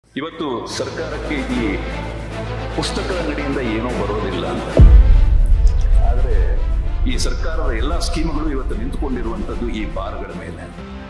ಇವತ್ತು ಸರ್ಕಾರಕ್ಕೆ ಈ ಪುಸ್ತಕದ ಅಂಗಡಿಯಿಂದ ಏನೂ ಬರೋದಿಲ್ಲ ಅಂತ ಆದರೆ ಈ ಸರ್ಕಾರದ ಎಲ್ಲ ಸ್ಕೀಮ್ಗಳು ಇವತ್ತು ನಿಂತುಕೊಂಡಿರುವಂಥದ್ದು ಈ ಬಾರ್ಗಳ ಮೇಲೆ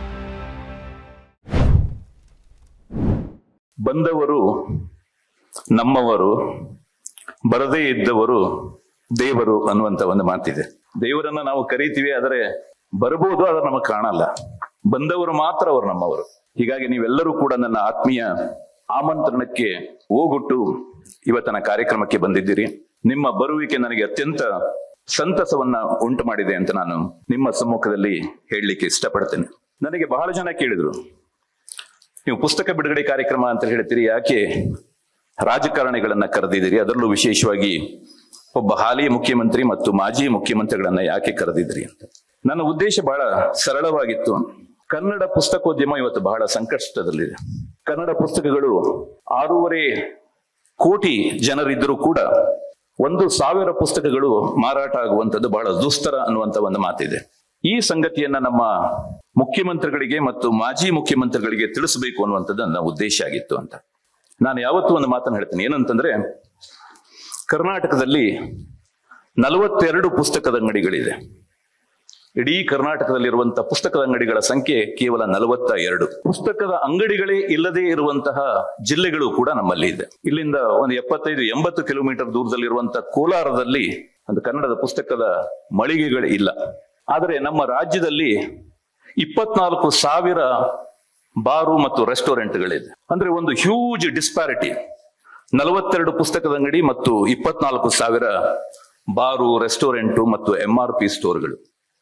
ಬಂದವರು ನಮ್ಮವರು ಬರದೇ ಇದ್ದವರು ದೇವರು ಅನ್ನುವಂತ ಒಂದು ಮಾತಿದೆ ದೇವರನ್ನ ನಾವು ಕರಿತೀವಿ ಆದರೆ ಬರಬಹುದು ಆದ್ರೆ ನಮಗೆ ಕಾಣಲ್ಲ ಬಂದವರು ಮಾತ್ರ ಅವರು ನಮ್ಮವರು ಹೀಗಾಗಿ ನೀವೆಲ್ಲರೂ ಕೂಡ ನನ್ನ ಆತ್ಮೀಯ ಆಮಂತ್ರಣಕ್ಕೆ ಹೋಗೊಟ್ಟು ಇವತ್ತಿನ ಕಾರ್ಯಕ್ರಮಕ್ಕೆ ಬಂದಿದ್ದೀರಿ ನಿಮ್ಮ ಬರುವಿಕೆ ನನಗೆ ಅತ್ಯಂತ ಸಂತಸವನ್ನ ಉಂಟು ಮಾಡಿದೆ ಅಂತ ನಾನು ನಿಮ್ಮ ಸಮ್ಮುಖದಲ್ಲಿ ಹೇಳಲಿಕ್ಕೆ ಇಷ್ಟಪಡ್ತೇನೆ ನನಗೆ ಬಹಳ ಜನ ಕೇಳಿದ್ರು ನೀವು ಪುಸ್ತಕ ಬಿಡುಗಡೆ ಕಾರ್ಯಕ್ರಮ ಅಂತ ಹೇಳ್ತೀರಿ ಯಾಕೆ ರಾಜಕಾರಣಿಗಳನ್ನ ಕರೆದಿದ್ದೀರಿ ಅದರಲ್ಲೂ ವಿಶೇಷವಾಗಿ ಒಬ್ಬ ಹಾಲಿ ಮುಖ್ಯಮಂತ್ರಿ ಮತ್ತು ಮಾಜಿ ಮುಖ್ಯಮಂತ್ರಿಗಳನ್ನ ಯಾಕೆ ಕರೆದಿದ್ರಿ ಅಂತ ನನ್ನ ಉದ್ದೇಶ ಬಹಳ ಸರಳವಾಗಿತ್ತು ಕನ್ನಡ ಪುಸ್ತಕೋದ್ಯಮ ಇವತ್ತು ಬಹಳ ಸಂಕಷ್ಟದಲ್ಲಿದೆ ಕನ್ನಡ ಪುಸ್ತಕಗಳು ಆರೂವರೆ ಕೋಟಿ ಜನರಿದ್ದರೂ ಕೂಡ ಒಂದು ಸಾವಿರ ಪುಸ್ತಕಗಳು ಮಾರಾಟ ಆಗುವಂಥದ್ದು ಬಹಳ ದುಸ್ತರ ಅನ್ನುವಂತ ಒಂದು ಮಾತಿದೆ ಈ ಸಂಗತಿಯನ್ನ ನಮ್ಮ ಮುಖ್ಯಮಂತ್ರಿಗಳಿಗೆ ಮತ್ತು ಮಾಜಿ ಮುಖ್ಯಮಂತ್ರಿಗಳಿಗೆ ತಿಳಿಸಬೇಕು ಅನ್ನುವಂಥದ್ದು ನನ್ನ ಉದ್ದೇಶ ಆಗಿತ್ತು ಅಂತ ನಾನು ಯಾವತ್ತೂ ಒಂದು ಮಾತನ್ನು ಹೇಳ್ತೀನಿ ಏನಂತಂದ್ರೆ ಕರ್ನಾಟಕದಲ್ಲಿ ನಲವತ್ತೆರಡು ಪುಸ್ತಕದ ಅಂಗಡಿಗಳಿದೆ ಇಡೀ ಕರ್ನಾಟಕದಲ್ಲಿರುವಂತಹ ಪುಸ್ತಕದ ಅಂಗಡಿಗಳ ಸಂಖ್ಯೆ ಕೇವಲ ನಲವತ್ತ ಎರಡು ಪುಸ್ತಕದ ಅಂಗಡಿಗಳೇ ಇಲ್ಲದೆ ಇರುವಂತಹ ಜಿಲ್ಲೆಗಳು ಕೂಡ ನಮ್ಮಲ್ಲಿ ಇದೆ ಇಲ್ಲಿಂದ ಒಂದು ಎಪ್ಪತ್ತೈದು ಎಂಬತ್ತು ಕಿಲೋಮೀಟರ್ ದೂರದಲ್ಲಿರುವಂತಹ ಕೋಲಾರದಲ್ಲಿ ಒಂದು ಕನ್ನಡದ ಪುಸ್ತಕದ ಮಳಿಗೆಗಳು ಇಲ್ಲ ಆದರೆ ನಮ್ಮ ರಾಜ್ಯದಲ್ಲಿ ಇಪ್ಪತ್ನಾಲ್ಕು ಸಾವಿರ ಬಾರು ಮತ್ತು ರೆಸ್ಟೋರೆಂಟ್ಗಳಿದೆ ಅಂದ್ರೆ ಒಂದು ಹ್ಯೂಜ್ ಡಿಸ್ಪ್ಯಾರಿಟಿ ನಲವತ್ತೆರಡು ಪುಸ್ತಕದ ಅಂಗಡಿ ಮತ್ತು ಇಪ್ಪತ್ನಾಲ್ಕು ಸಾವಿರ ಬಾರು ರೆಸ್ಟೋರೆಂಟು ಮತ್ತು ಎಂ ಆರ್ ಪಿ ಸ್ಟೋರ್ಗಳು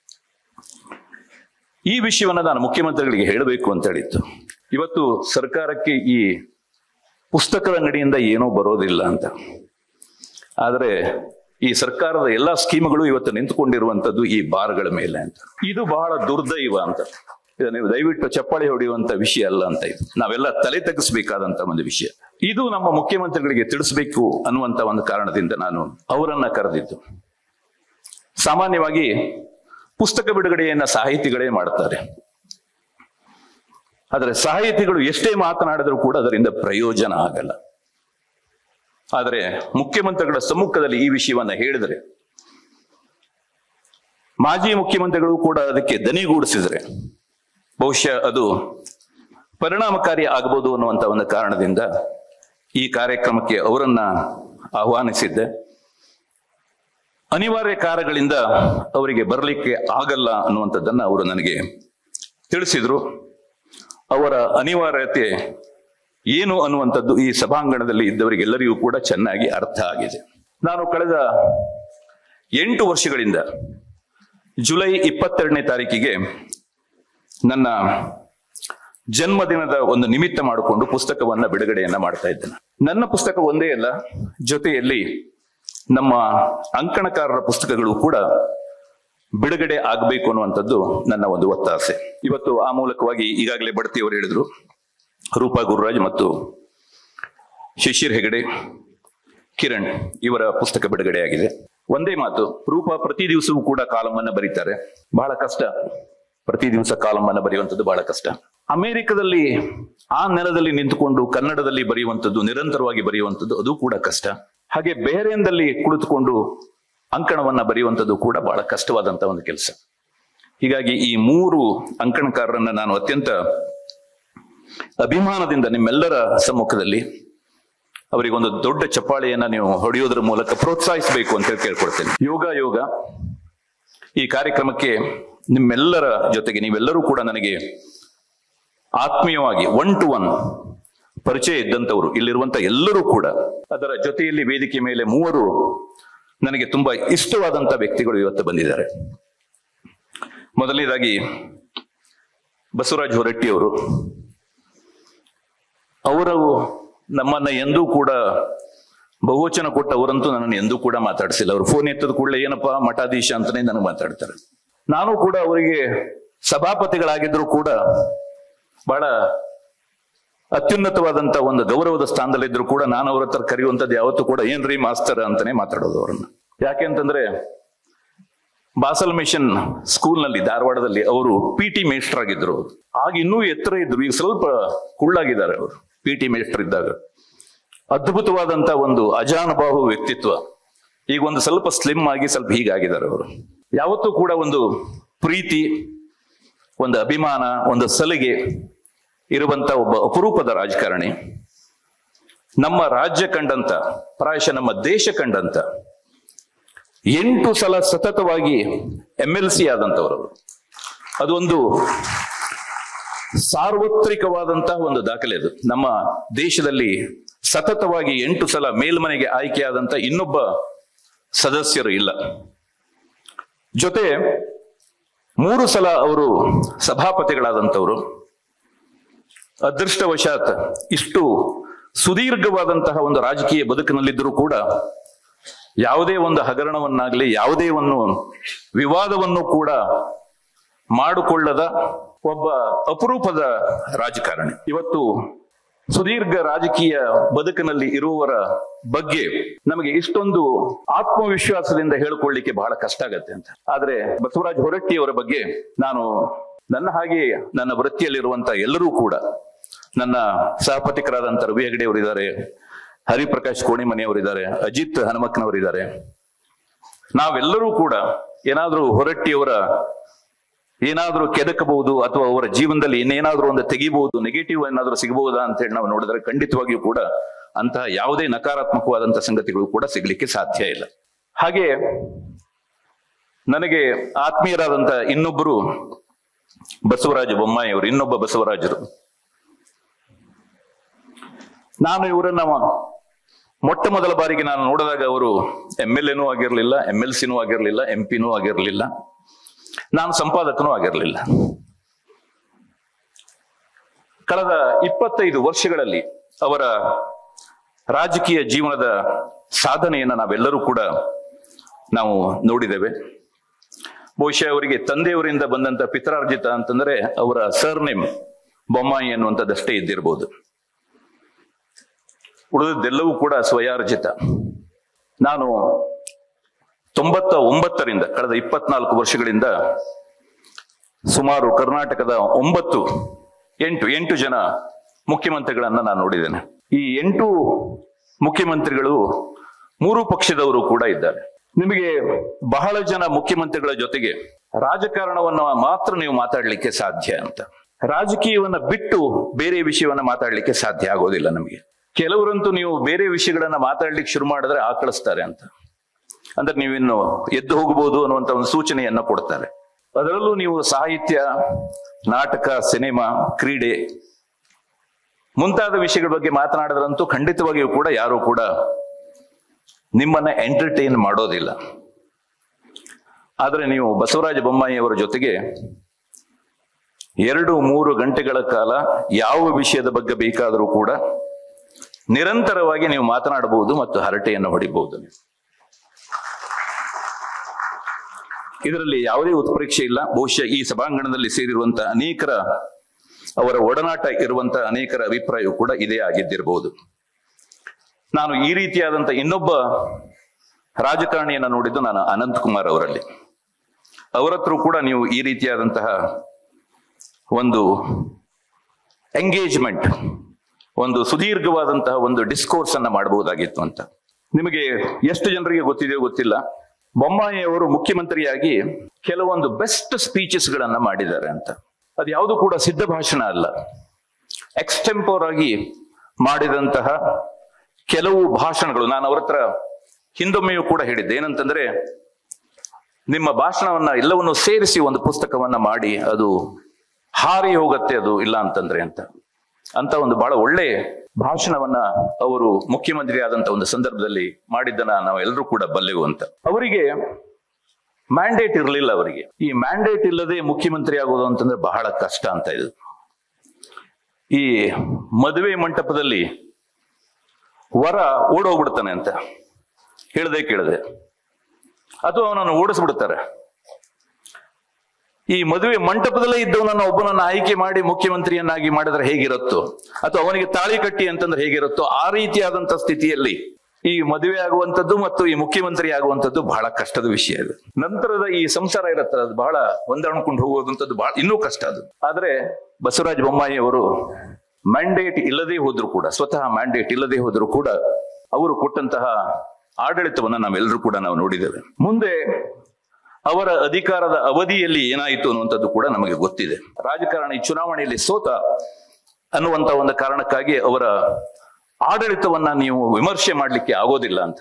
ಈ ವಿಷಯವನ್ನ ನಾನು ಮುಖ್ಯಮಂತ್ರಿಗಳಿಗೆ ಹೇಳಬೇಕು ಅಂತ ಹೇಳಿತ್ತು ಇವತ್ತು ಸರ್ಕಾರಕ್ಕೆ ಈ ಪುಸ್ತಕದ ಅಂಗಡಿಯಿಂದ ಏನೂ ಬರೋದಿಲ್ಲ ಅಂತ ಆದರೆ ಈ ಸರ್ಕಾರದ ಎಲ್ಲಾ ಸ್ಕೀಮ್ಗಳು ಇವತ್ತು ನಿಂತುಕೊಂಡಿರುವಂತದ್ದು ಈ ಬಾರ್ಗಳ ಮೇಲೆ ಅಂತ ಇದು ಬಹಳ ದುರ್ದೈವ ಅಂತ ಇದು ನೀವು ದಯವಿಟ್ಟು ಚಪ್ಪಾಳಿ ಹೊಡೆಯುವಂತ ವಿಷಯ ಅಲ್ಲ ಅಂತ ಇದು ನಾವೆಲ್ಲ ತಲೆ ತಗ್ಗಿಸಬೇಕಾದಂತ ಒಂದು ವಿಷಯ ಇದು ನಮ್ಮ ಮುಖ್ಯಮಂತ್ರಿಗಳಿಗೆ ತಿಳಿಸ್ಬೇಕು ಅನ್ನುವಂತ ಒಂದು ಕಾರಣದಿಂದ ನಾನು ಅವರನ್ನ ಕರೆದಿದ್ದು ಸಾಮಾನ್ಯವಾಗಿ ಪುಸ್ತಕ ಬಿಡುಗಡೆಯನ್ನ ಸಾಹಿತಿಗಳೇ ಮಾಡ್ತಾರೆ ಆದರೆ ಸಾಹಿತಿಗಳು ಎಷ್ಟೇ ಮಾತನಾಡಿದರೂ ಕೂಡ ಅದರಿಂದ ಪ್ರಯೋಜನ ಆಗಲ್ಲ ಆದರೆ ಮುಖ್ಯಮಂತ್ರಿಗಳ ಸಮ್ಮುಖದಲ್ಲಿ ಈ ವಿಷಯವನ್ನ ಹೇಳಿದರೆ ಮಾಜಿ ಮುಖ್ಯಮಂತ್ರಿಗಳು ಕೂಡ ಅದಕ್ಕೆ ದನಿಗೂಡಿಸಿದರೆ ಬಹುಶಃ ಅದು ಪರಿಣಾಮಕಾರಿ ಆಗಬಹುದು ಅನ್ನುವಂತ ಒಂದು ಕಾರಣದಿಂದ ಈ ಕಾರ್ಯಕ್ರಮಕ್ಕೆ ಅವರನ್ನ ಆಹ್ವಾನಿಸಿದ್ದೆ ಅನಿವಾರ್ಯ ಕಾರಣಗಳಿಂದ ಅವರಿಗೆ ಬರಲಿಕ್ಕೆ ಆಗಲ್ಲ ಅನ್ನುವಂಥದ್ದನ್ನ ಅವರು ನನಗೆ ತಿಳಿಸಿದ್ರು ಅವರ ಅನಿವಾರ್ಯತೆ ಏನು ಅನ್ನುವಂಥದ್ದು ಈ ಸಭಾಂಗಣದಲ್ಲಿ ಇದ್ದವರಿಗೆಲ್ಲರಿಗೂ ಕೂಡ ಚೆನ್ನಾಗಿ ಅರ್ಥ ಆಗಿದೆ ನಾನು ಕಳೆದ ಎಂಟು ವರ್ಷಗಳಿಂದ ಜುಲೈ ಇಪ್ಪತ್ತೆರಡನೇ ತಾರೀಕಿಗೆ ನನ್ನ ಜನ್ಮದಿನದ ಒಂದು ನಿಮಿತ್ತ ಮಾಡಿಕೊಂಡು ಪುಸ್ತಕವನ್ನ ಬಿಡುಗಡೆಯನ್ನ ಮಾಡ್ತಾ ಇದ್ದೇನೆ ನನ್ನ ಪುಸ್ತಕ ಒಂದೇ ಅಲ್ಲ ಜೊತೆಯಲ್ಲಿ ನಮ್ಮ ಅಂಕಣಕಾರರ ಪುಸ್ತಕಗಳು ಕೂಡ ಬಿಡುಗಡೆ ಆಗಬೇಕು ಅನ್ನುವಂಥದ್ದು ನನ್ನ ಒಂದು ಒತ್ತಾಸೆ ಇವತ್ತು ಆ ಮೂಲಕವಾಗಿ ಈಗಾಗಲೇ ಬಡ್ತಿಯವರು ಹೇಳಿದ್ರು ರೂಪಾ ಗುರುರಾಜ್ ಮತ್ತು ಶಿಶಿರ್ ಹೆಗಡೆ ಕಿರಣ್ ಇವರ ಪುಸ್ತಕ ಬಿಡುಗಡೆಯಾಗಿದೆ ಒಂದೇ ಮಾತು ರೂಪಾ ಪ್ರತಿ ದಿವಸವೂ ಕೂಡ ಕಾಲಮನ್ನ ಬರೀತಾರೆ ಬಹಳ ಕಷ್ಟ ಪ್ರತಿ ದಿವಸ ಕಾಲಮನ್ನ ಬರೆಯುವಂಥದ್ದು ಬಹಳ ಕಷ್ಟ ಅಮೆರಿಕದಲ್ಲಿ ಆ ನೆಲದಲ್ಲಿ ನಿಂತುಕೊಂಡು ಕನ್ನಡದಲ್ಲಿ ಬರೆಯುವಂಥದ್ದು ನಿರಂತರವಾಗಿ ಬರೆಯುವಂಥದ್ದು ಅದು ಕೂಡ ಕಷ್ಟ ಹಾಗೆ ಬೇರೆಂದಲ್ಲಿ ಕುಳಿತುಕೊಂಡು ಅಂಕಣವನ್ನ ಬರೆಯುವಂಥದ್ದು ಕೂಡ ಬಹಳ ಕಷ್ಟವಾದಂತ ಒಂದು ಕೆಲಸ ಹೀಗಾಗಿ ಈ ಮೂರು ಅಂಕಣಕಾರರನ್ನ ನಾನು ಅತ್ಯಂತ ಅಭಿಮಾನದಿಂದ ನಿಮ್ಮೆಲ್ಲರ ಸಮ್ಮುಖದಲ್ಲಿ ಅವರಿಗೊಂದು ದೊಡ್ಡ ಚಪ್ಪಾಳೆಯನ್ನ ನೀವು ಹೊಡೆಯೋದ್ರ ಮೂಲಕ ಪ್ರೋತ್ಸಾಹಿಸಬೇಕು ಅಂತ ಹೇಳಿ ಕೇಳ್ಕೊಳ್ತೇನೆ ಯೋಗ ಯೋಗ ಈ ಕಾರ್ಯಕ್ರಮಕ್ಕೆ ನಿಮ್ಮೆಲ್ಲರ ಜೊತೆಗೆ ನೀವೆಲ್ಲರೂ ಕೂಡ ನನಗೆ ಆತ್ಮೀಯವಾಗಿ ಒನ್ ಟು ಒನ್ ಪರಿಚಯ ಇದ್ದಂಥವರು ಇಲ್ಲಿರುವಂತ ಎಲ್ಲರೂ ಕೂಡ ಅದರ ಜೊತೆಯಲ್ಲಿ ವೇದಿಕೆ ಮೇಲೆ ಮೂವರು ನನಗೆ ತುಂಬಾ ಇಷ್ಟವಾದಂತ ವ್ಯಕ್ತಿಗಳು ಇವತ್ತು ಬಂದಿದ್ದಾರೆ ಮೊದಲನೇದಾಗಿ ಬಸವರಾಜ್ ಹೊರಟ್ಟಿ ಅವರು ಅವರು ನಮ್ಮನ್ನ ಎಂದೂ ಕೂಡ ಬಹುವಚನ ಕೊಟ್ಟವರಂತೂ ನನ್ನನ್ನು ಎಂದೂ ಕೂಡ ಮಾತಾಡಿಸಿಲ್ಲ ಅವರು ಫೋನ್ ಎತ್ತದ ಕೂಡಲೇ ಏನಪ್ಪಾ ಮಠಾಧೀಶ ಅಂತಾನೆ ನನಗೆ ಮಾತಾಡ್ತಾರೆ ನಾನು ಕೂಡ ಅವರಿಗೆ ಸಭಾಪತಿಗಳಾಗಿದ್ರು ಕೂಡ ಬಹಳ ಅತ್ಯುನ್ನತವಾದಂತ ಒಂದು ಗೌರವದ ಸ್ಥಾನದಲ್ಲಿದ್ರು ಕೂಡ ನಾನು ಅವ್ರ ಹತ್ರ ಕರೆಯುವಂಥದ್ದು ಯಾವತ್ತೂ ಕೂಡ ಏನ್ರಿ ಮಾಸ್ತರ್ ಅಂತಾನೆ ಮಾತಾಡೋದು ಅವ್ರನ್ನ ಯಾಕೆ ಅಂತಂದ್ರೆ ಬಾಸಲ್ ಮಿಷನ್ ಸ್ಕೂಲ್ ನಲ್ಲಿ ಧಾರವಾಡದಲ್ಲಿ ಅವರು ಪಿ ಟಿ ಮೇಸ್ಟರ್ ಆಗಿದ್ರು ಆಗ ಇನ್ನೂ ಎತ್ತರ ಇದ್ರು ಈಗ ಸ್ವಲ್ಪ ಕುಳ್ಳಾಗಿದ್ದಾರೆ ಅವರು ಪಿ ಟಿ ಮೇಸ್ಟರ್ ಇದ್ದಾಗ ಅದ್ಭುತವಾದಂತ ಒಂದು ಅಜಾನುಬಾಹು ವ್ಯಕ್ತಿತ್ವ ಈಗ ಒಂದು ಸ್ವಲ್ಪ ಸ್ಲಿಮ್ ಆಗಿ ಸ್ವಲ್ಪ ಹೀಗಾಗಿದ್ದಾರೆ ಅವರು ಯಾವತ್ತೂ ಕೂಡ ಒಂದು ಪ್ರೀತಿ ಒಂದು ಅಭಿಮಾನ ಒಂದು ಸಲಿಗೆ ಇರುವಂತ ಒಬ್ಬ ಅಪರೂಪದ ರಾಜಕಾರಣಿ ನಮ್ಮ ರಾಜ್ಯ ಕಂಡಂತ ಪ್ರಾಯಶಃ ನಮ್ಮ ದೇಶ ಕಂಡಂತ ಎಂಟು ಸಲ ಸತತವಾಗಿ ಎಂ ಎಲ್ ಸಿ ಆದಂತವರು ಅದೊಂದು ಸಾರ್ವತ್ರಿಕವಾದಂತಹ ಒಂದು ದಾಖಲೆ ಅದು ನಮ್ಮ ದೇಶದಲ್ಲಿ ಸತತವಾಗಿ ಎಂಟು ಸಲ ಮೇಲ್ಮನೆಗೆ ಆಯ್ಕೆಯಾದಂತ ಇನ್ನೊಬ್ಬ ಸದಸ್ಯರು ಇಲ್ಲ ಜೊತೆ ಮೂರು ಸಲ ಅವರು ಸಭಾಪತಿಗಳಾದಂಥವರು ಅದೃಷ್ಟವಶಾತ್ ಇಷ್ಟು ಸುದೀರ್ಘವಾದಂತಹ ಒಂದು ರಾಜಕೀಯ ಬದುಕಿನಲ್ಲಿದ್ದರೂ ಕೂಡ ಯಾವುದೇ ಒಂದು ಹಗರಣವನ್ನಾಗ್ಲಿ ಯಾವುದೇ ಒಂದು ವಿವಾದವನ್ನು ಕೂಡ ಮಾಡಿಕೊಳ್ಳದ ಒಬ್ಬ ಅಪರೂಪದ ರಾಜಕಾರಣಿ ಇವತ್ತು ಸುದೀರ್ಘ ರಾಜಕೀಯ ಬದುಕಿನಲ್ಲಿ ಇರುವವರ ಬಗ್ಗೆ ನಮಗೆ ಇಷ್ಟೊಂದು ಆತ್ಮವಿಶ್ವಾಸದಿಂದ ಹೇಳಿಕೊಳ್ಳಿಕ್ಕೆ ಬಹಳ ಕಷ್ಟ ಆಗತ್ತೆ ಅಂತ ಆದ್ರೆ ಬಸವರಾಜ ಹೊರಟ್ಟಿಯವರ ಬಗ್ಗೆ ನಾನು ನನ್ನ ಹಾಗೆ ನನ್ನ ವೃತ್ತಿಯಲ್ಲಿರುವಂತ ಎಲ್ಲರೂ ಕೂಡ ನನ್ನ ಸಹಪತಿಕರಾದಂತ ರವಿ ಹೆಗಡೆ ಅವರಿದ್ದಾರೆ ಹರಿಪ್ರಕಾಶ್ ಕೋಣಿಮನೆಯವರಿದ್ದಾರೆ ಅಜಿತ್ ಹನುಮಕ್ಕನವರಿದ್ದಾರೆ ನಾವೆಲ್ಲರೂ ಕೂಡ ಏನಾದ್ರೂ ಹೊರಟ್ಟಿಯವರ ಏನಾದ್ರೂ ಕೆದಕಬಹುದು ಅಥವಾ ಅವರ ಜೀವನದಲ್ಲಿ ಇನ್ನೇನಾದ್ರೂ ಒಂದು ತೆಗಿಬಹುದು ನೆಗೆಟಿವ್ ಏನಾದ್ರೂ ಸಿಗಬಹುದಾ ಅಂತ ಹೇಳಿ ನಾವು ನೋಡಿದ್ರೆ ಖಂಡಿತವಾಗಿಯೂ ಕೂಡ ಅಂತಹ ಯಾವುದೇ ನಕಾರಾತ್ಮಕವಾದಂತಹ ಸಂಗತಿಗಳು ಕೂಡ ಸಿಗ್ಲಿಕ್ಕೆ ಸಾಧ್ಯ ಇಲ್ಲ ಹಾಗೆ ನನಗೆ ಆತ್ಮೀಯರಾದಂತ ಇನ್ನೊಬ್ಬರು ಬಸವರಾಜ ಬೊಮ್ಮಾಯಿ ಅವರು ಇನ್ನೊಬ್ಬ ಬಸವರಾಜರು ನಾನು ಇವರನ್ನ ಮೊಟ್ಟ ಮೊದಲ ಬಾರಿಗೆ ನಾನು ನೋಡಿದಾಗ ಅವರು ಎಂ ಎಲ್ ಎನೂ ಆಗಿರ್ಲಿಲ್ಲ ಎಂ ಎಲ್ ಸಿನೂ ಆಗಿರ್ಲಿಲ್ಲ ಎಂ ಪಿನೂ ಆಗಿರ್ಲಿಲ್ಲ ನಾನು ಸಂಪಾದಕನೂ ಆಗಿರಲಿಲ್ಲ ಕಳೆದ ಇಪ್ಪತ್ತೈದು ವರ್ಷಗಳಲ್ಲಿ ಅವರ ರಾಜಕೀಯ ಜೀವನದ ಸಾಧನೆಯನ್ನ ನಾವೆಲ್ಲರೂ ಕೂಡ ನಾವು ನೋಡಿದ್ದೇವೆ ಬಹುಶಃ ಅವರಿಗೆ ತಂದೆಯವರಿಂದ ಬಂದಂತ ಪಿತರಾರ್ಜಿತ ಅಂತಂದ್ರೆ ಅವರ ಸರ್ನೇಮ್ ಬೊಮ್ಮಾಯಿ ಅನ್ನುವಂಥದ್ದಷ್ಟೇ ಇದ್ದಿರಬಹುದು ಉಳಿದದ್ದೆಲ್ಲವೂ ಕೂಡ ಸ್ವಯಾರ್ಜಿತ ನಾನು ತೊಂಬತ್ತ ಒಂಬತ್ತರಿಂದ ಕಳೆದ ಇಪ್ಪತ್ನಾಲ್ಕು ವರ್ಷಗಳಿಂದ ಸುಮಾರು ಕರ್ನಾಟಕದ ಒಂಬತ್ತು ಎಂಟು ಎಂಟು ಜನ ಮುಖ್ಯಮಂತ್ರಿಗಳನ್ನ ನಾನು ನೋಡಿದ್ದೇನೆ ಈ ಎಂಟು ಮುಖ್ಯಮಂತ್ರಿಗಳು ಮೂರು ಪಕ್ಷದವರು ಕೂಡ ಇದ್ದಾರೆ ನಿಮಗೆ ಬಹಳ ಜನ ಮುಖ್ಯಮಂತ್ರಿಗಳ ಜೊತೆಗೆ ರಾಜಕಾರಣವನ್ನ ಮಾತ್ರ ನೀವು ಮಾತಾಡ್ಲಿಕ್ಕೆ ಸಾಧ್ಯ ಅಂತ ರಾಜಕೀಯವನ್ನ ಬಿಟ್ಟು ಬೇರೆ ವಿಷಯವನ್ನ ಮಾತಾಡ್ಲಿಕ್ಕೆ ಸಾಧ್ಯ ಆಗೋದಿಲ್ಲ ನಮಗೆ ಕೆಲವರಂತೂ ನೀವು ಬೇರೆ ವಿಷಯಗಳನ್ನ ಮಾತಾಡ್ಲಿಕ್ಕೆ ಶುರು ಮಾಡಿದ್ರೆ ಆಕಳಿಸ್ತಾರೆ ಅಂತ ಅಂದ್ರೆ ನೀವಿನ್ನು ಎದ್ದು ಹೋಗಬಹುದು ಅನ್ನುವಂತ ಒಂದು ಸೂಚನೆಯನ್ನ ಕೊಡ್ತಾರೆ ಅದರಲ್ಲೂ ನೀವು ಸಾಹಿತ್ಯ ನಾಟಕ ಸಿನಿಮಾ ಕ್ರೀಡೆ ಮುಂತಾದ ವಿಷಯಗಳ ಬಗ್ಗೆ ಮಾತನಾಡಿದ್ರಂತೂ ಖಂಡಿತವಾಗಿಯೂ ಕೂಡ ಯಾರು ಕೂಡ ನಿಮ್ಮನ್ನ ಎಂಟರ್ಟೈನ್ ಮಾಡೋದಿಲ್ಲ ಆದ್ರೆ ನೀವು ಬಸವರಾಜ ಬೊಮ್ಮಾಯಿ ಅವರ ಜೊತೆಗೆ ಎರಡು ಮೂರು ಗಂಟೆಗಳ ಕಾಲ ಯಾವ ವಿಷಯದ ಬಗ್ಗೆ ಬೇಕಾದರೂ ಕೂಡ ನಿರಂತರವಾಗಿ ನೀವು ಮಾತನಾಡಬಹುದು ಮತ್ತು ಹರಟೆಯನ್ನು ಹೊಡಿಬಹುದು ನೀವು ಇದರಲ್ಲಿ ಯಾವುದೇ ಉತ್ಪ್ರೇಕ್ಷೆ ಇಲ್ಲ ಬಹುಶಃ ಈ ಸಭಾಂಗಣದಲ್ಲಿ ಸೇರಿರುವಂತಹ ಅನೇಕರ ಅವರ ಒಡನಾಟ ಇರುವಂತಹ ಅನೇಕರ ಅಭಿಪ್ರಾಯವೂ ಕೂಡ ಇದೇ ಆಗಿದ್ದಿರಬಹುದು ನಾನು ಈ ರೀತಿಯಾದಂತ ಇನ್ನೊಬ್ಬ ರಾಜಕಾರಣಿಯನ್ನ ನೋಡಿದ್ದು ನಾನು ಅನಂತ್ ಕುಮಾರ್ ಅವರಲ್ಲಿ ಅವರ ಹತ್ರ ಕೂಡ ನೀವು ಈ ರೀತಿಯಾದಂತಹ ಒಂದು ಎಂಗೇಜ್ಮೆಂಟ್ ಒಂದು ಸುದೀರ್ಘವಾದಂತಹ ಒಂದು ಡಿಸ್ಕೋರ್ಸ್ ಅನ್ನ ಮಾಡಬಹುದಾಗಿತ್ತು ಅಂತ ನಿಮಗೆ ಎಷ್ಟು ಜನರಿಗೆ ಗೊತ್ತಿದೆಯೋ ಗೊತ್ತಿಲ್ಲ ಬೊಮ್ಮಾಯಿ ಅವರು ಮುಖ್ಯಮಂತ್ರಿಯಾಗಿ ಕೆಲವೊಂದು ಬೆಸ್ಟ್ ಸ್ಪೀಚಸ್ ಗಳನ್ನ ಮಾಡಿದ್ದಾರೆ ಅಂತ ಅದು ಯಾವುದು ಕೂಡ ಸಿದ್ಧ ಭಾಷಣ ಅಲ್ಲ ಎಕ್ಸ್ಟೆಂಪೋರ್ ಆಗಿ ಮಾಡಿದಂತಹ ಕೆಲವು ಭಾಷಣಗಳು ನಾನು ಅವ್ರ ಹತ್ರ ಹಿಂದೊಮ್ಮೆಯೂ ಕೂಡ ಹೇಳಿದ್ದೆ ಏನಂತಂದ್ರೆ ನಿಮ್ಮ ಭಾಷಣವನ್ನ ಎಲ್ಲವನ್ನು ಸೇರಿಸಿ ಒಂದು ಪುಸ್ತಕವನ್ನ ಮಾಡಿ ಅದು ಹಾರಿ ಹೋಗತ್ತೆ ಅದು ಇಲ್ಲ ಅಂತಂದ್ರೆ ಅಂತ ಅಂತ ಒಂದು ಬಹಳ ಒಳ್ಳೆ ಭಾಷಣವನ್ನ ಅವರು ಮುಖ್ಯಮಂತ್ರಿ ಆದಂತ ಒಂದು ಸಂದರ್ಭದಲ್ಲಿ ಮಾಡಿದ್ದನ್ನ ನಾವು ಎಲ್ಲರೂ ಕೂಡ ಬಲ್ಲೆವು ಅಂತ ಅವರಿಗೆ ಮ್ಯಾಂಡೇಟ್ ಇರಲಿಲ್ಲ ಅವರಿಗೆ ಈ ಮ್ಯಾಂಡೇಟ್ ಇಲ್ಲದೆ ಮುಖ್ಯಮಂತ್ರಿ ಆಗೋದು ಅಂತಂದ್ರೆ ಬಹಳ ಕಷ್ಟ ಅಂತ ಇದು ಈ ಮದುವೆ ಮಂಟಪದಲ್ಲಿ ವರ ಓಡೋಗ್ಬಿಡ್ತಾನೆ ಅಂತ ಹೇಳ್ದೆ ಕೇಳದೆ ಅಥವಾ ಅವನನ್ನು ಓಡಿಸ್ಬಿಡ್ತಾರೆ ಈ ಮದುವೆ ಮಂಟಪದಲ್ಲೇ ಇದ್ದವನನ್ನ ಒಬ್ಬನನ್ನ ಆಯ್ಕೆ ಮಾಡಿ ಮುಖ್ಯಮಂತ್ರಿಯನ್ನಾಗಿ ಮಾಡಿದ್ರೆ ಹೇಗಿರುತ್ತೋ ಅಥವಾ ಅವನಿಗೆ ತಾಳಿ ಕಟ್ಟಿ ಅಂತಂದ್ರೆ ಹೇಗಿರುತ್ತೋ ಆ ರೀತಿಯಾದಂತ ಸ್ಥಿತಿಯಲ್ಲಿ ಈ ಮದುವೆ ಆಗುವಂತದ್ದು ಮತ್ತು ಈ ಮುಖ್ಯಮಂತ್ರಿ ಆಗುವಂತದ್ದು ಬಹಳ ಕಷ್ಟದ ವಿಷಯ ಇದು ನಂತರದ ಈ ಸಂಸಾರ ಇರುತ್ತೆ ಅದು ಬಹಳ ಹೊಂದಾಣಿಕೊಂಡು ಹೋಗುವಂತದ್ದು ಬಹಳ ಇನ್ನೂ ಕಷ್ಟ ಅದು ಆದ್ರೆ ಬಸವರಾಜ ಬೊಮ್ಮಾಯಿ ಅವರು ಮ್ಯಾಂಡೇಟ್ ಇಲ್ಲದೆ ಹೋದ್ರು ಕೂಡ ಸ್ವತಃ ಮ್ಯಾಂಡೇಟ್ ಇಲ್ಲದೆ ಹೋದ್ರು ಕೂಡ ಅವರು ಕೊಟ್ಟಂತಹ ಆಡಳಿತವನ್ನ ನಾವೆಲ್ಲರೂ ಕೂಡ ನಾವು ನೋಡಿದ್ದೇವೆ ಮುಂದೆ ಅವರ ಅಧಿಕಾರದ ಅವಧಿಯಲ್ಲಿ ಏನಾಯಿತು ಅನ್ನುವಂಥದ್ದು ಕೂಡ ನಮಗೆ ಗೊತ್ತಿದೆ ರಾಜಕಾರಣಿ ಚುನಾವಣೆಯಲ್ಲಿ ಸೋತ ಅನ್ನುವಂತ ಒಂದು ಕಾರಣಕ್ಕಾಗಿ ಅವರ ಆಡಳಿತವನ್ನ ನೀವು ವಿಮರ್ಶೆ ಮಾಡಲಿಕ್ಕೆ ಆಗೋದಿಲ್ಲ ಅಂತ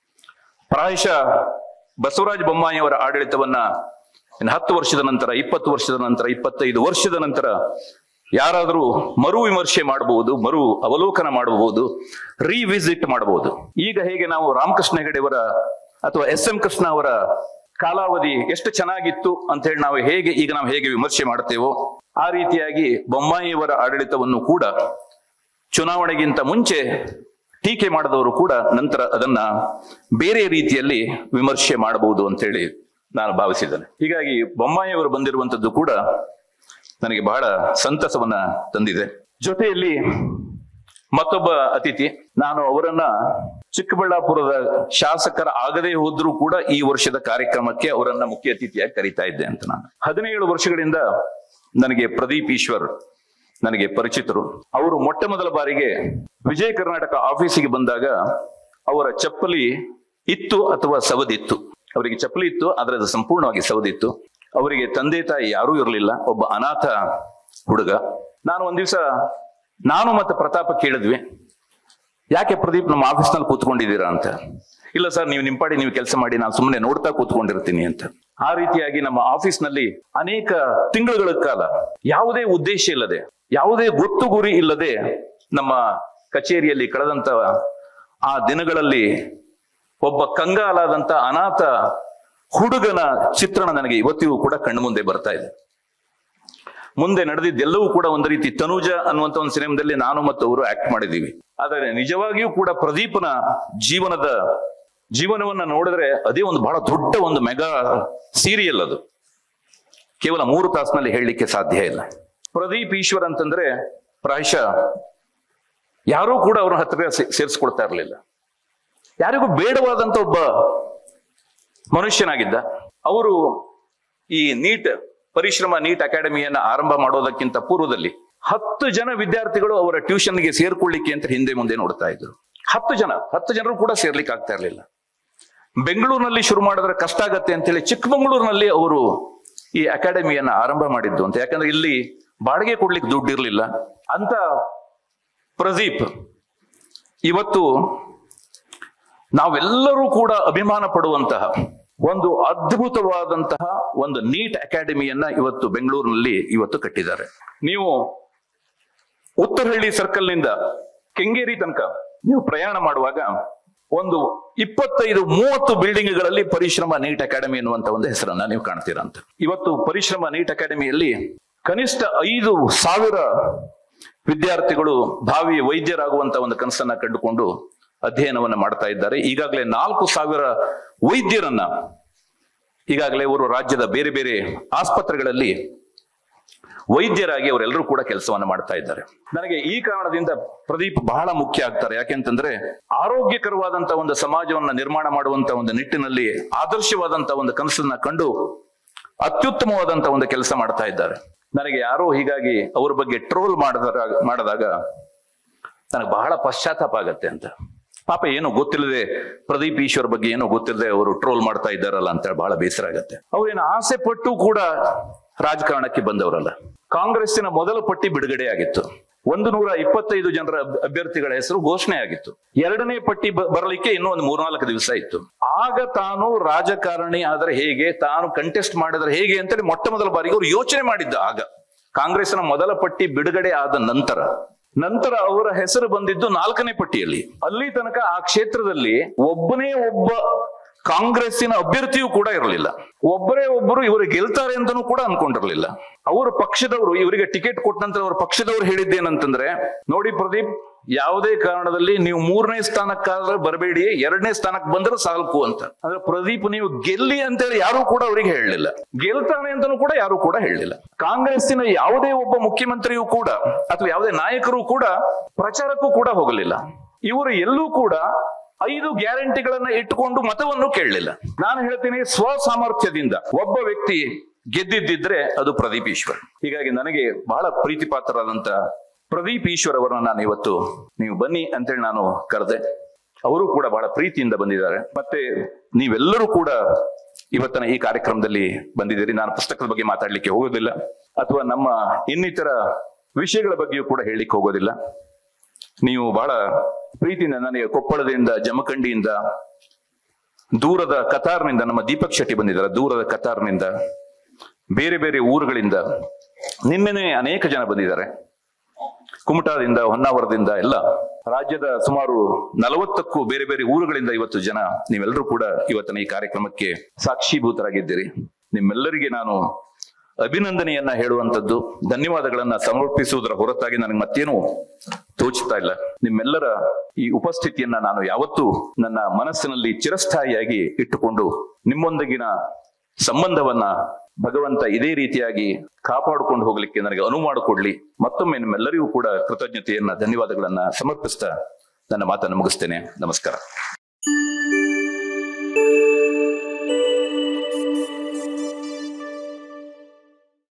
ಪ್ರಾಯಶಃ ಬಸವರಾಜ ಬೊಮ್ಮಾಯಿ ಅವರ ಆಡಳಿತವನ್ನ ಇನ್ನು ಹತ್ತು ವರ್ಷದ ನಂತರ ಇಪ್ಪತ್ತು ವರ್ಷದ ನಂತರ ಇಪ್ಪತ್ತೈದು ವರ್ಷದ ನಂತರ ಯಾರಾದರೂ ಮರು ವಿಮರ್ಶೆ ಮಾಡಬಹುದು ಮರು ಅವಲೋಕನ ಮಾಡಬಹುದು ರಿವಿಸಿಟ್ ಮಾಡಬಹುದು ಈಗ ಹೇಗೆ ನಾವು ರಾಮಕೃಷ್ಣ ಹೆಗಡೆಯವರ ಅಥವಾ ಎಸ್ ಎಂ ಕೃಷ್ಣ ಅವರ ಕಾಲಾವಧಿ ಎಷ್ಟು ಚೆನ್ನಾಗಿತ್ತು ಅಂತ ಹೇಳಿ ನಾವು ಹೇಗೆ ಈಗ ನಾವು ಹೇಗೆ ವಿಮರ್ಶೆ ಮಾಡ್ತೇವೋ ಆ ರೀತಿಯಾಗಿ ಬೊಮ್ಮಾಯಿಯವರ ಆಡಳಿತವನ್ನು ಕೂಡ ಚುನಾವಣೆಗಿಂತ ಮುಂಚೆ ಟೀಕೆ ಮಾಡಿದವರು ಕೂಡ ನಂತರ ಅದನ್ನ ಬೇರೆ ರೀತಿಯಲ್ಲಿ ವಿಮರ್ಶೆ ಮಾಡಬಹುದು ಅಂತ ಹೇಳಿ ನಾನು ಭಾವಿಸಿದ್ದೇನೆ ಹೀಗಾಗಿ ಬೊಮ್ಮಾಯಿಯವರು ಬಂದಿರುವಂತದ್ದು ಕೂಡ ನನಗೆ ಬಹಳ ಸಂತಸವನ್ನ ತಂದಿದೆ ಜೊತೆಯಲ್ಲಿ ಮತ್ತೊಬ್ಬ ಅತಿಥಿ ನಾನು ಅವರನ್ನ ಚಿಕ್ಕಬಳ್ಳಾಪುರದ ಶಾಸಕರ ಆಗದೆ ಹೋದ್ರೂ ಕೂಡ ಈ ವರ್ಷದ ಕಾರ್ಯಕ್ರಮಕ್ಕೆ ಅವರನ್ನ ಮುಖ್ಯ ಅತಿಥಿಯಾಗಿ ಕರೀತಾ ಇದ್ದೆ ಅಂತ ನಾನು ಹದಿನೇಳು ವರ್ಷಗಳಿಂದ ನನಗೆ ಪ್ರದೀಪ್ ಈಶ್ವರ್ ನನಗೆ ಪರಿಚಿತರು ಅವರು ಮೊಟ್ಟ ಮೊದಲ ಬಾರಿಗೆ ವಿಜಯ ಕರ್ನಾಟಕ ಆಫೀಸಿಗೆ ಬಂದಾಗ ಅವರ ಚಪ್ಪಲಿ ಇತ್ತು ಅಥವಾ ಸವದಿತ್ತು ಅವರಿಗೆ ಚಪ್ಪಲಿ ಇತ್ತು ಆದ್ರೆ ಅದು ಸಂಪೂರ್ಣವಾಗಿ ಸವದಿತ್ತು ಅವರಿಗೆ ತಂದೆ ತಾಯಿ ಯಾರೂ ಇರಲಿಲ್ಲ ಒಬ್ಬ ಅನಾಥ ಹುಡುಗ ನಾನು ಒಂದ್ ದಿವಸ ನಾನು ಮತ್ತೆ ಪ್ರತಾಪ ಕೇಳಿದ್ವಿ ಯಾಕೆ ಪ್ರದೀಪ್ ನಮ್ಮ ಆಫೀಸ್ನಲ್ಲಿ ಕೂತ್ಕೊಂಡಿದ್ದೀರಾ ಅಂತ ಇಲ್ಲ ಸರ್ ನೀವು ನಿಂಪಾಡಿ ನೀವು ಕೆಲಸ ಮಾಡಿ ನಾನು ಸುಮ್ಮನೆ ನೋಡ್ತಾ ಕೂತ್ಕೊಂಡಿರ್ತೀನಿ ಅಂತ ಆ ರೀತಿಯಾಗಿ ನಮ್ಮ ಆಫೀಸ್ನಲ್ಲಿ ಅನೇಕ ತಿಂಗಳುಗಳ ಕಾಲ ಯಾವುದೇ ಉದ್ದೇಶ ಇಲ್ಲದೆ ಯಾವುದೇ ಗೊತ್ತು ಗುರಿ ಇಲ್ಲದೆ ನಮ್ಮ ಕಚೇರಿಯಲ್ಲಿ ಕಳೆದಂತ ಆ ದಿನಗಳಲ್ಲಿ ಒಬ್ಬ ಕಂಗಾಲಾದಂತ ಅನಾಥ ಹುಡುಗನ ಚಿತ್ರಣ ನನಗೆ ಇವತ್ತಿಗೂ ಕೂಡ ಕಣ್ಣು ಮುಂದೆ ಬರ್ತಾ ಇದೆ ಮುಂದೆ ನಡೆದಿದ್ದೆಲ್ಲವೂ ಕೂಡ ಒಂದು ರೀತಿ ತನುಜ ಅನ್ನುವಂತ ಒಂದು ಸಿನಿಮಾದಲ್ಲಿ ನಾನು ಮತ್ತು ಅವರು ಆಕ್ಟ್ ಮಾಡಿದೀವಿ ಆದರೆ ನಿಜವಾಗಿಯೂ ಕೂಡ ಪ್ರದೀಪನ ಜೀವನದ ಜೀವನವನ್ನ ನೋಡಿದ್ರೆ ಅದೇ ಒಂದು ಬಹಳ ದೊಡ್ಡ ಒಂದು ಮೆಗಾ ಸೀರಿಯಲ್ ಅದು ಕೇವಲ ಮೂರು ತಾಸಿನಲ್ಲಿ ಹೇಳಲಿಕ್ಕೆ ಸಾಧ್ಯ ಇಲ್ಲ ಪ್ರದೀಪ್ ಈಶ್ವರ್ ಅಂತಂದ್ರೆ ಪ್ರಾಯಶಃ ಯಾರೂ ಕೂಡ ಅವ್ರ ಹತ್ತಿರ ಸೇ- ಸೇರಿಸ್ಕೊಳ್ತಾ ಇರಲಿಲ್ಲ ಯಾರಿಗೂ ಬೇಡವಾದಂತ ಒಬ್ಬ ಮನುಷ್ಯನಾಗಿದ್ದ ಅವರು ಈ ನೀಟ್ ಪರಿಶ್ರಮ ನೀಟ್ ಅಕಾಡೆಮಿಯನ್ನ ಆರಂಭ ಮಾಡೋದಕ್ಕಿಂತ ಪೂರ್ವದಲ್ಲಿ ಹತ್ತು ಜನ ವಿದ್ಯಾರ್ಥಿಗಳು ಅವರ ಟ್ಯೂಷನ್ಗೆ ಸೇರ್ಕೊಳ್ಳಿಕ್ಕೆ ಅಂತ ಹಿಂದೆ ಮುಂದೆ ನೋಡ್ತಾ ಇದ್ರು ಹತ್ತು ಜನ ಹತ್ತು ಜನರು ಕೂಡ ಸೇರ್ಲಿಕ್ಕೆ ಆಗ್ತಾ ಇರಲಿಲ್ಲ ಬೆಂಗಳೂರಿನಲ್ಲಿ ಶುರು ಮಾಡಿದ್ರೆ ಕಷ್ಟ ಆಗತ್ತೆ ಅಂತೇಳಿ ಚಿಕ್ಕಮಗಳೂರಿನಲ್ಲಿ ಅವರು ಈ ಅಕಾಡೆಮಿಯನ್ನ ಆರಂಭ ಮಾಡಿದ್ದು ಅಂತ ಯಾಕಂದ್ರೆ ಇಲ್ಲಿ ಬಾಡಿಗೆ ಕೊಡ್ಲಿಕ್ಕೆ ದುಡ್ಡು ಇರಲಿಲ್ಲ ಅಂತ ಪ್ರದೀಪ್ ಇವತ್ತು ನಾವೆಲ್ಲರೂ ಕೂಡ ಅಭಿಮಾನ ಪಡುವಂತಹ ಒಂದು ಅದ್ಭುತವಾದಂತಹ ಒಂದು ನೀಟ್ ಅಕಾಡೆಮಿಯನ್ನ ಇವತ್ತು ಬೆಂಗಳೂರಿನಲ್ಲಿ ಇವತ್ತು ಕಟ್ಟಿದ್ದಾರೆ ನೀವು ಉತ್ತರಹಳ್ಳಿ ಸರ್ಕಲ್ ನಿಂದ ಕೆಂಗೇರಿ ತನಕ ನೀವು ಪ್ರಯಾಣ ಮಾಡುವಾಗ ಒಂದು ಇಪ್ಪತ್ತೈದು ಮೂವತ್ತು ಬಿಲ್ಡಿಂಗ್ಗಳಲ್ಲಿ ಪರಿಶ್ರಮ ನೀಟ್ ಅಕಾಡೆಮಿ ಎನ್ನುವಂತ ಒಂದು ಹೆಸರನ್ನ ನೀವು ಕಾಣ್ತೀರಾ ಅಂತ ಇವತ್ತು ಪರಿಶ್ರಮ ನೀಟ್ ಅಕಾಡೆಮಿಯಲ್ಲಿ ಕನಿಷ್ಠ ಐದು ಸಾವಿರ ವಿದ್ಯಾರ್ಥಿಗಳು ಭಾವಿ ವೈದ್ಯರಾಗುವಂತ ಒಂದು ಕನಸನ್ನ ಕಂಡುಕೊಂಡು ಅಧ್ಯಯನವನ್ನ ಮಾಡ್ತಾ ಇದ್ದಾರೆ ಈಗಾಗಲೇ ನಾಲ್ಕು ಸಾವಿರ ವೈದ್ಯರನ್ನ ಈಗಾಗಲೇ ಅವರು ರಾಜ್ಯದ ಬೇರೆ ಬೇರೆ ಆಸ್ಪತ್ರೆಗಳಲ್ಲಿ ವೈದ್ಯರಾಗಿ ಅವರೆಲ್ಲರೂ ಕೂಡ ಕೆಲಸವನ್ನ ಮಾಡ್ತಾ ಇದ್ದಾರೆ ನನಗೆ ಈ ಕಾರಣದಿಂದ ಪ್ರದೀಪ್ ಬಹಳ ಮುಖ್ಯ ಆಗ್ತಾರೆ ಯಾಕೆಂತಂದ್ರೆ ಆರೋಗ್ಯಕರವಾದಂತ ಒಂದು ಸಮಾಜವನ್ನ ನಿರ್ಮಾಣ ಮಾಡುವಂತ ಒಂದು ನಿಟ್ಟಿನಲ್ಲಿ ಆದರ್ಶವಾದಂತ ಒಂದು ಕನಸನ್ನ ಕಂಡು ಅತ್ಯುತ್ತಮವಾದಂತ ಒಂದು ಕೆಲಸ ಮಾಡ್ತಾ ಇದ್ದಾರೆ ನನಗೆ ಯಾರೋ ಹೀಗಾಗಿ ಅವ್ರ ಬಗ್ಗೆ ಟ್ರೋಲ್ ಮಾಡಿದಾಗ ಮಾಡಿದಾಗ ನನಗೆ ಬಹಳ ಪಶ್ಚಾತ್ತಾಪ ಆಗತ್ತೆ ಅಂತ ಪಾಪ ಏನೋ ಗೊತ್ತಿಲ್ಲದೆ ಪ್ರದೀಪ್ ಈಶ್ವರ್ ಬಗ್ಗೆ ಏನೋ ಗೊತ್ತಿಲ್ಲದೆ ಅವರು ಟ್ರೋಲ್ ಮಾಡ್ತಾ ಇದ್ದಾರಲ್ಲ ಅಂತ ಹೇಳಿ ಬಹಳ ಬೇಸರ ಆಗತ್ತೆ ಅವ್ರೇನು ಆಸೆ ಪಟ್ಟು ಕೂಡ ರಾಜಕಾರಣಕ್ಕೆ ಬಂದವರಲ್ಲ ಕಾಂಗ್ರೆಸ್ಸಿನ ಮೊದಲ ಪಟ್ಟಿ ಬಿಡುಗಡೆ ಆಗಿತ್ತು ಒಂದು ನೂರ ಇಪ್ಪತ್ತೈದು ಜನರ ಅಭ್- ಅಭ್ಯರ್ಥಿಗಳ ಹೆಸರು ಘೋಷಣೆ ಆಗಿತ್ತು ಎರಡನೇ ಪಟ್ಟಿ ಬ- ಬರಲಿಕ್ಕೆ ಇನ್ನೂ ಒಂದು ಮೂರ್ನಾಲ್ಕು ದಿವಸ ಇತ್ತು ಆಗ ತಾನು ರಾಜಕಾರಣಿ ಆದ್ರೆ ಹೇಗೆ ತಾನು ಕಂಟೆಸ್ಟ್ ಮಾಡಿದ್ರೆ ಹೇಗೆ ಅಂತೇಳಿ ಮೊಟ್ಟ ಮೊದಲ ಬಾರಿಗೆ ಅವರು ಯೋಚನೆ ಮಾಡಿದ್ದ ಆಗ ಕಾಂಗ್ರೆಸ್ನ ಮೊದಲ ಪಟ್ಟಿ ಬಿಡುಗಡೆ ಆದ ನಂತರ ನಂತರ ಅವರ ಹೆಸರು ಬಂದಿದ್ದು ನಾಲ್ಕನೇ ಪಟ್ಟಿಯಲ್ಲಿ ಅಲ್ಲಿ ತನಕ ಆ ಕ್ಷೇತ್ರದಲ್ಲಿ ಒಬ್ಬನೇ ಒಬ್ಬ ಕಾಂಗ್ರೆಸ್ಸಿನ ಅಭ್ಯರ್ಥಿಯೂ ಕೂಡ ಇರಲಿಲ್ಲ ಒಬ್ಬರೇ ಒಬ್ಬರು ಇವರು ಗೆಲ್ತಾರೆ ಅಂತಾನೂ ಕೂಡ ಅನ್ಕೊಂಡಿರ್ಲಿಲ್ಲ ಅವರ ಪಕ್ಷದವರು ಇವರಿಗೆ ಟಿಕೆಟ್ ಕೊಟ್ಟ ನಂತರ ಅವರ ಪಕ್ಷದವರು ಹೇಳಿದ್ದೇನಂತಂದ್ರೆ ನೋಡಿ ಪ್ರದೀಪ್ ಯಾವುದೇ ಕಾರಣದಲ್ಲಿ ನೀವು ಮೂರನೇ ಸ್ಥಾನಕ್ಕಾದ್ರೆ ಬರಬೇಡಿ ಎರಡನೇ ಸ್ಥಾನಕ್ಕೆ ಬಂದ್ರೆ ಸಾಲ್ಕು ಅಂತ ಅಂದ್ರೆ ಪ್ರದೀಪ್ ನೀವು ಗೆಲ್ಲಿ ಅಂತೇಳಿ ಯಾರು ಕೂಡ ಅವರಿಗೆ ಹೇಳಲಿಲ್ಲ ಗೆಲ್ತಾನೆ ಅಂತಾನೂ ಕೂಡ ಯಾರು ಕೂಡ ಹೇಳಲಿಲ್ಲ ಕಾಂಗ್ರೆಸ್ಸಿನ ಯಾವುದೇ ಒಬ್ಬ ಮುಖ್ಯಮಂತ್ರಿಯೂ ಕೂಡ ಅಥವಾ ಯಾವುದೇ ನಾಯಕರು ಕೂಡ ಪ್ರಚಾರಕ್ಕೂ ಕೂಡ ಹೋಗಲಿಲ್ಲ ಇವರು ಎಲ್ಲೂ ಕೂಡ ಐದು ಗ್ಯಾರಂಟಿಗಳನ್ನ ಇಟ್ಟುಕೊಂಡು ಮತವನ್ನು ಕೇಳಲಿಲ್ಲ ನಾನು ಹೇಳ್ತೀನಿ ಸ್ವ ಸಾಮರ್ಥ್ಯದಿಂದ ಒಬ್ಬ ವ್ಯಕ್ತಿ ಗೆದ್ದಿದ್ದಿದ್ರೆ ಅದು ಪ್ರದೀಪ್ ಈಶ್ವರ್ ಹೀಗಾಗಿ ನನಗೆ ಬಹಳ ಪ್ರೀತಿಪಾತ್ರರಾದಂತ ಪ್ರದೀಪ್ ಈಶ್ವರ್ ಅವರನ್ನ ನಾನು ಇವತ್ತು ನೀವು ಬನ್ನಿ ಅಂತೇಳಿ ನಾನು ಕರೆದೆ ಅವರು ಕೂಡ ಬಹಳ ಪ್ರೀತಿಯಿಂದ ಬಂದಿದ್ದಾರೆ ಮತ್ತೆ ನೀವೆಲ್ಲರೂ ಕೂಡ ಇವತ್ತಿನ ಈ ಕಾರ್ಯಕ್ರಮದಲ್ಲಿ ಬಂದಿದ್ದೀರಿ ನಾನು ಪುಸ್ತಕದ ಬಗ್ಗೆ ಮಾತಾಡ್ಲಿಕ್ಕೆ ಹೋಗೋದಿಲ್ಲ ಅಥವಾ ನಮ್ಮ ಇನ್ನಿತರ ವಿಷಯಗಳ ಬಗ್ಗೆಯೂ ಕೂಡ ಹೇಳಲಿಕ್ಕೆ ಹೋಗೋದಿಲ್ಲ ನೀವು ಬಹಳ ಪ್ರೀತಿಯಿಂದ ನನಗೆ ಕೊಪ್ಪಳದಿಂದ ಜಮಖಂಡಿಯಿಂದ ದೂರದ ಕತಾರ್ನಿಂದ ನಮ್ಮ ದೀಪಕ್ ಶೆಟ್ಟಿ ಬಂದಿದ್ದಾರೆ ದೂರದ ಕತಾರ್ನಿಂದ ಬೇರೆ ಬೇರೆ ಊರುಗಳಿಂದ ನಿನ್ನೆನೆ ಅನೇಕ ಜನ ಬಂದಿದ್ದಾರೆ ಕುಮಟಾದಿಂದ ಹೊನ್ನಾವರದಿಂದ ಎಲ್ಲ ರಾಜ್ಯದ ಸುಮಾರು ನಲವತ್ತಕ್ಕೂ ಬೇರೆ ಬೇರೆ ಊರುಗಳಿಂದ ಇವತ್ತು ಜನ ನೀವೆಲ್ಲರೂ ಕೂಡ ಇವತ್ತಿನ ಈ ಕಾರ್ಯಕ್ರಮಕ್ಕೆ ಸಾಕ್ಷೀಭೂತರಾಗಿದ್ದೀರಿ ನಿಮ್ಮೆಲ್ಲರಿಗೆ ನಾನು ಅಭಿನಂದನೆಯನ್ನ ಹೇಳುವಂತದ್ದು ಧನ್ಯವಾದಗಳನ್ನ ಸಮರ್ಪಿಸುವುದರ ಹೊರತಾಗಿ ನನಗೆ ಮತ್ತೇನು ತೋಚುತ್ತಾ ಇಲ್ಲ ನಿಮ್ಮೆಲ್ಲರ ಈ ಉಪಸ್ಥಿತಿಯನ್ನ ನಾನು ಯಾವತ್ತೂ ನನ್ನ ಮನಸ್ಸಿನಲ್ಲಿ ಚಿರಸ್ಥಾಯಿಯಾಗಿ ಇಟ್ಟುಕೊಂಡು ನಿಮ್ಮೊಂದಿಗಿನ ಸಂಬಂಧವನ್ನ ಭಗವಂತ ಇದೇ ರೀತಿಯಾಗಿ ಕಾಪಾಡಿಕೊಂಡು ಹೋಗ್ಲಿಕ್ಕೆ ನನಗೆ ಅನುವು ಮಾಡಿಕೊಡ್ಲಿ ಮತ್ತೊಮ್ಮೆ ನಿಮ್ಮೆಲ್ಲರಿಗೂ ಕೂಡ ಕೃತಜ್ಞತೆಯನ್ನ ಧನ್ಯವಾದಗಳನ್ನ ಸಮರ್ಪಿಸ್ತಾ ನನ್ನ ಮಾತನ್ನು ಮುಗಿಸ್ತೇನೆ ನಮಸ್ಕಾರ